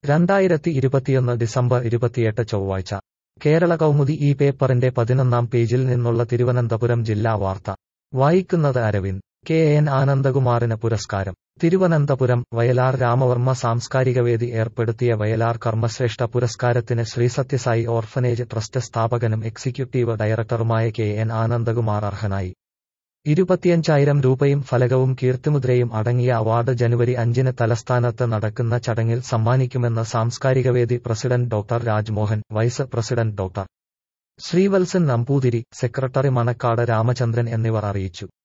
രണ്ടായിരത്തി ഇരുപത്തിയൊന്ന് ഡിസംബർ ഇരുപത്തിയെട്ട് ചൊവ്വാഴ്ച കേരള കൗമുദി ഈ പേപ്പറിന്റെ പതിനൊന്നാം പേജിൽ നിന്നുള്ള തിരുവനന്തപുരം ജില്ലാ വാർത്ത വായിക്കുന്നത് അരവിന്ദ് കെ എൻ ആനന്ദകുമാറിന് പുരസ്കാരം തിരുവനന്തപുരം വയലാർ രാമവർമ്മ സാംസ്കാരികവേദി ഏർപ്പെടുത്തിയ വയലാർ കർമ്മശ്രേഷ്ഠ പുരസ്കാരത്തിന് ശ്രീ സത്യസായി ഓർഫനേജ് ട്രസ്റ്റ് സ്ഥാപകനും എക്സിക്യൂട്ടീവ് ഡയറക്ടറുമായ കെ എൻ ആനന്ദകുമാർ അർഹനായി ഇരുപത്തിയഞ്ചായിരം രൂപയും ഫലകവും കീർത്തിമുദ്രയും അടങ്ങിയ അവാർഡ് ജനുവരി അഞ്ചിന് തലസ്ഥാനത്ത് നടക്കുന്ന ചടങ്ങിൽ സമ്മാനിക്കുമെന്ന് സാംസ്കാരികവേദി president doctor Rajmohan vice president doctor Sreevalsan Namboothiri secretary Manakkad Ramachandran എന്നിവർ അറിയിച്ചു